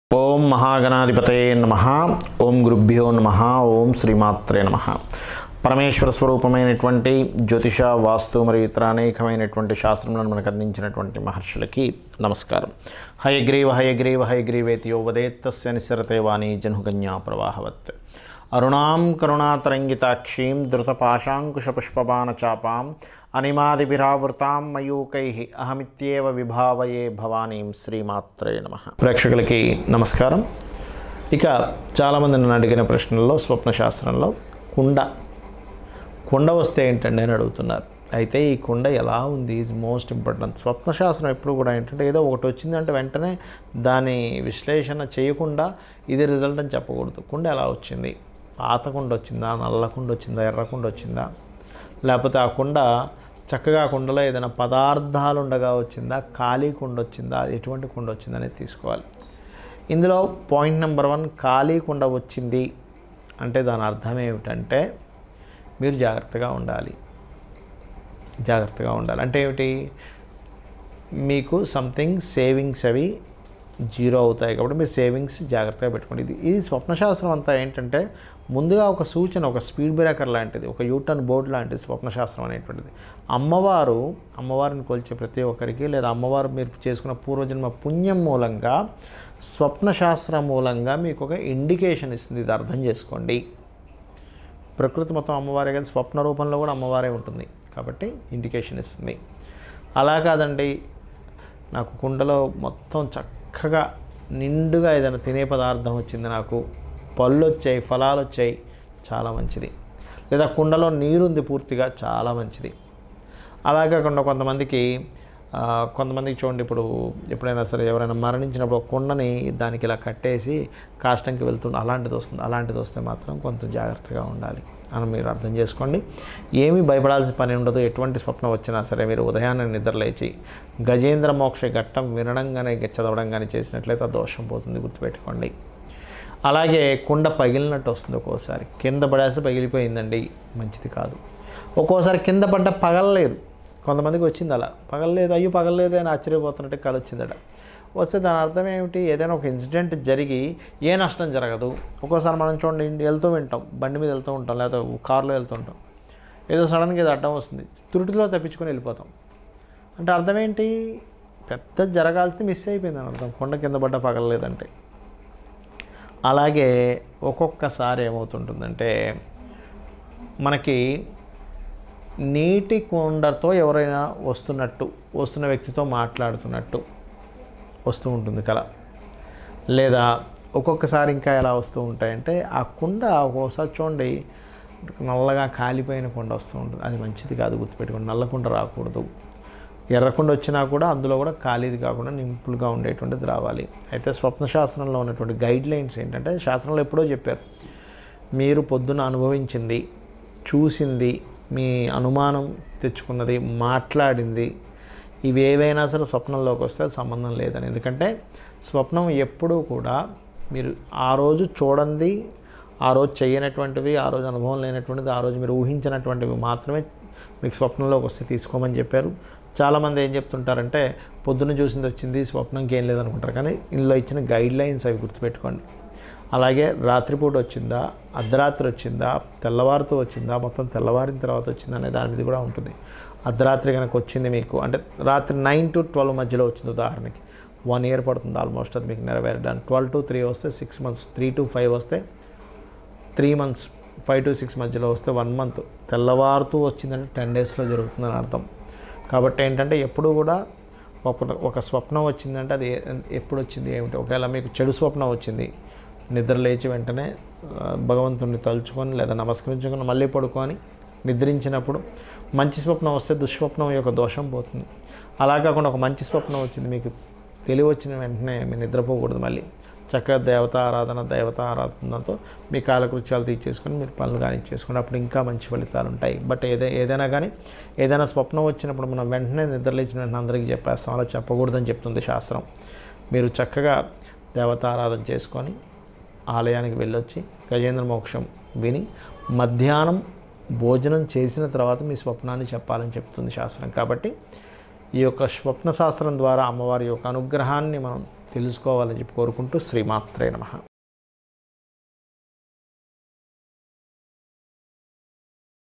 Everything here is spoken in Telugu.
ఓం మహాగణాధిపతయే నమ ఓం గురుభ్యో నమ ఓం శ్రీమాత్రే నమ పరమేశ్వర స్వరూపమైనటువంటి జ్యోతిష వాస్తు మరియు ఇతర అనేకమైనటువంటి శాస్త్రములను మనకు అందించినటువంటి మహర్షులకి నమస్కారం హయగ్రీవ హయగ్రీవ హయగ్రీవేతి యో వదేత్తస్య నిసరతే వాణి జనుగన్యా ప్రవాహవత్ అరుణాం కరుణాతరంగితాక్షీం ధృతపాశాంకుశపుష్పబాణచాపాం అనిమాదిభిరావృతాం మయూకై అహమిత్యేవ విభావయే భవానీం శ్రీమాత్రే నమ ప్రేక్షకులకి నమస్కారం ఇక చాలామంది నన్ను అడిగిన ప్రశ్నల్లో స్వప్నశాస్త్రంలో కుండ కుండ వస్తే ఏంటండి అని అడుగుతున్నారు అయితే ఈ కుండ ఎలా ఉంది ఈజ్ మోస్ట్ ఇంపార్టెంట్ స్వప్నశాస్త్రం ఎప్పుడు కూడా ఏంటంటే ఏదో ఒకటి వచ్చిందంటే వెంటనే దాని విశ్లేషణ చేయకుండా ఇది రిజల్ట్ అని చెప్పకూడదు కుండ ఎలా వచ్చింది పాత కుండ వచ్చిందా నల్ల కుండ వచ్చిందా ఎర్ర కుండ వచ్చిందా లేకపోతే ఆ కుండ చక్కగా ఆ కుండలో ఏదైనా పదార్థాలు ఉండగా వచ్చిందా ఖాళీ కుండ వచ్చిందా ఎటువంటి కుండ వచ్చిందా అనేది తీసుకోవాలి ఇందులో పాయింట్ నెంబర్ వన్ ఖాళీ కుండ వచ్చింది అంటే దాని అర్థం ఏమిటంటే మీరు జాగ్రత్తగా ఉండాలి జాగ్రత్తగా ఉండాలి అంటే ఏమిటి మీకు సంథింగ్ సేవింగ్స్ అవి జీరో అవుతాయి కాబట్టి మీరు సేవింగ్స్ జాగ్రత్తగా పెట్టుకోండి ఇది ఇది స్వప్నశాస్త్రం అంతా ఏంటంటే ముందుగా ఒక సూచన ఒక స్పీడ్ బ్రేకర్ లాంటిది ఒక యూటర్న్ బోర్డు లాంటిది స్వప్నశాస్త్రం అనేటువంటిది అమ్మవారు అమ్మవారిని కొలిచే ప్రతి ఒక్కరికి లేదా అమ్మవారు మీరు చేసుకున్న పూర్వజన్మ పుణ్యం మూలంగా స్వప్నశాస్త్రం మూలంగా మీకు ఒక ఇండికేషన్ ఇస్తుంది ఇది అర్థం చేసుకోండి ప్రకృతి మొత్తం అమ్మవారే కదా స్వప్న రూపంలో కూడా అమ్మవారే ఉంటుంది కాబట్టి ఇండికేషన్ ఇస్తుంది అలా కాదండి నాకు కుండలో మొత్తం చక్కగా నిండుగా ఏదైనా తినే పదార్థం వచ్చింది నాకు పళ్ళు వచ్చాయి ఫలాలు వచ్చాయి చాలా మంచిది లేదా కుండలో నీరు ఉంది పూర్తిగా చాలా మంచిది అలా కాకుండా కొంతమందికి ఆ, కొంతమందికి చూడండి ఇప్పుడు ఎప్పుడైనా సరే ఎవరైనా మరణించినప్పుడు ఒక కుండని దానికి ఇలా కట్టేసి కాష్టంకి వెళ్తుంది అలాంటిది వస్తుంది అలాంటిది వస్తే మాత్రం కొంత జాగ్రత్తగా ఉండాలి అని మీరు అర్థం చేసుకోండి ఏమీ భయపడాల్సిన పని ఉండదు ఎటువంటి స్వప్నం వచ్చినా సరే మీరు ఉదయాన్నే నిద్రలేచి గజేంద్ర మోక్ష ఘట్టం వినడంగానే చదవడం కానీ చేసినట్లయితే ఆ దోషం పోతుంది గుర్తుపెట్టుకోండి అలాగే కుండ పగిలినట్టు వస్తుంది ఒక్కోసారి కింద పడేస్తే పగిలిపోయిందండి మంచిది కాదు ఒక్కోసారి కింద పడ్డ పగలలేదు కొంతమందికి వచ్చింది అలా పగలలేదు అయ్యో పగలలేదు అని ఆశ్చర్యపోతున్నట్టు కళ వచ్చిందట వస్తే దాని అర్థం ఏమిటి ఏదైనా ఒక ఇన్సిడెంట్ జరిగి ఏ నష్టం జరగదు ఒక్కోసారి మనం చూడండి ఇంటి- వెళ్తూ వింటాం బండి మీద వెళ్తూ ఉంటాం లేదా కారులో వెళ్తూ ఉంటాం ఏదో సడన్గా ఏదో అడ్డం వస్తుంది తురుటిలో తప్పించుకొని వెళ్ళిపోతాం అంటే అర్థం ఏంటి పెద్ద జరగాల్సింది మిస్ అయిపోయింది అని అర్థం కొండ కింద పడ్డ పగలలేదంటే అలాగే ఒక్కొక్కసారి ఏమవుతుంటుందంటే మనకి నీటి కుండతో ఎవరైనా వస్తున్నట్టు వస్తున్న వ్యక్తితో మాట్లాడుతున్నట్టు వస్తూ ఉంటుంది కళ లేదా ఒక్కొక్కసారి ఇంకా ఎలా వస్తూ ఉంటాయంటే ఆ కుండ ఒక్కోసారి చూడండి నల్లగా కాలిపోయిన కుండ వస్తూ ఉంటుంది అది మంచిది కాదు గుర్తుపెట్టుకోండి నల్ల కుండ రాకూడదు ఎర్రకుండా వచ్చినా కూడా అందులో కూడా ఖాళీది కాకుండా నింపులుగా ఉండేటువంటిది రావాలి అయితే స్వప్న శాస్త్రంలో ఉన్నటువంటి గైడ్ లైన్స్ ఏంటంటే శాస్త్రంలో ఎప్పుడో చెప్పారు మీరు పొద్దున అనుభవించింది చూసింది మీ అనుమానం తెచ్చుకున్నది మాట్లాడింది ఇవి ఏవైనా సరే స్వప్నంలోకి వస్తే అది సంబంధం లేదని ఎందుకంటే స్వప్నం ఎప్పుడూ కూడా మీరు ఆ రోజు చూడండి ఆ రోజు చేయనటువంటివి ఆ రోజు అనుభవం లేనటువంటిది ఆ రోజు మీరు ఊహించినటువంటివి మాత్రమే మీకు స్వప్నంలోకి వస్తే తీసుకోమని చెప్పారు చాలామంది ఏం చెప్తుంటారంటే పొద్దున్న చూసింది వచ్చింది స్వప్నంకి ఏం లేదనుకుంటారు కానీ ఇందులో ఇచ్చిన గైడ్ లైన్స్ అవి గుర్తుపెట్టుకోండి అలాగే రాత్రిపూట వచ్చిందా అర్ధరాత్రి వచ్చిందా తెల్లవారితో వచ్చిందా మొత్తం తెల్లవారిన తర్వాత వచ్చిందా అనే దాని మీద కూడా ఉంటుంది అర్ధరాత్రి కనుక వచ్చింది మీకు అంటే రాత్రి నైన్ టు ట్వెల్వ్ మధ్యలో వచ్చింది ఉదాహరణకి వన్ ఇయర్ పడుతుంది ఆల్మోస్ట్ అది మీకు నెరవేరడానికి ట్వెల్వ్ టు త్రీ వస్తే six months three to five వస్తే three months five to six మధ్యలో వస్తే వన్ మంత్ తెల్లవారుతూ వచ్చిందంటే టెన్ డేస్లో జరుగుతుందని అర్థం కాబట్టి ఏంటంటే ఎప్పుడు కూడా ఒక ఒక స్వప్నం వచ్చిందంటే అది ఏ- ఎప్పుడు వచ్చింది ఏమిటి ఒకవేళ మీకు చెడు స్వప్నం వచ్చింది నిద్ర లేచి వెంటనే ఆ, భగవంతుడిని తలుచుకొని లేదా నమస్కరించుకొని మళ్ళీ పడుకొని నిద్రించినప్పుడు మంచి స్వప్నం వస్తే దుష్స్వప్నం యొక్క దోషం పోతుంది అలా కాకుండా ఒక మంచి స్వప్నం వచ్చింది మీకు తెలివి వచ్చిన వెంటనే మీరు నిద్రపోకూడదు మళ్ళీ చక్కగా దేవత ఆరాధన దేవత ఆరాధనతో మీ కాలకృత్యాలు తీర్చేసుకొని మీరు పనులు కానీ చేసుకోండి అప్పుడు ఇంకా మంచి ఫలితాలు ఉంటాయి బట్ ఏదే ఏదైనా కానీ ఏదైనా స్వప్నం వచ్చినప్పుడు మనం వెంటనే నిద్రలేచిన వెంటనే అందరికీ చెప్పేస్తాం అలా చెప్పకూడదని చెప్తుంది శాస్త్రం మీరు చక్కగా దేవత ఆరాధన చేసుకొని ఆలయానికి వెళ్ళొచ్చి గజేంద్ర మోక్షం విని మధ్యాహ్నం భోజనం చేసిన తర్వాత మీ స్వప్నాన్ని చెప్పాలని చెప్తుంది శాస్త్రం కాబట్టి ఈ యొక్క స్వప్న శాస్త్రం ద్వారా అమ్మవారి యొక్క అనుగ్రహాన్ని మనం తెలుసుకోవాలని చెప్పి కోరుకుంటూ శ్రీమాత్రే నమ